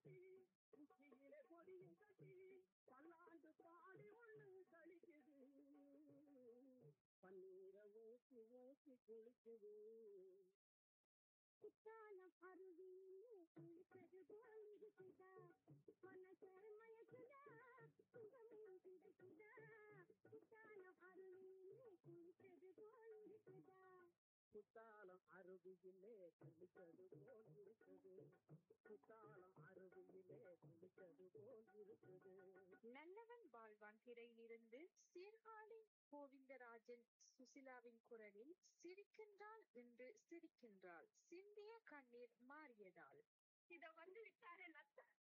கட்டி உச்சியிலே கொடியும் கட்டி பல்லாண்டு பாடி ஒண்ணு கழிக்குது பன்னீரை ஊற்றி ஊற்றி குளிக்குது குத்தாலம் அருவியிலே குளிப்பது போல் இருக்குதா மனசே மயக்குதா சுகமும் கிடைக்குதா குத்தாலம் அருவியிலே குளிப்பது போல் இருக்குதா குத்தாலம் அருவியிலே குளித்தது போல் இருக்குது குத்தாலம் அருவியிலே குளித்தது போல் இருக்குது நல்லவன் வாழ்வான் திரையிலிருந்து சீர்காழி கோவிந்தராஜன் சுசிலாவின் குரலில் சிரிக்கின்றாள் என்று சிரிக்கின்றாள் சிந்திய கண்ணீர் மாறியதால் இத வந்து விட்டாரே நத்த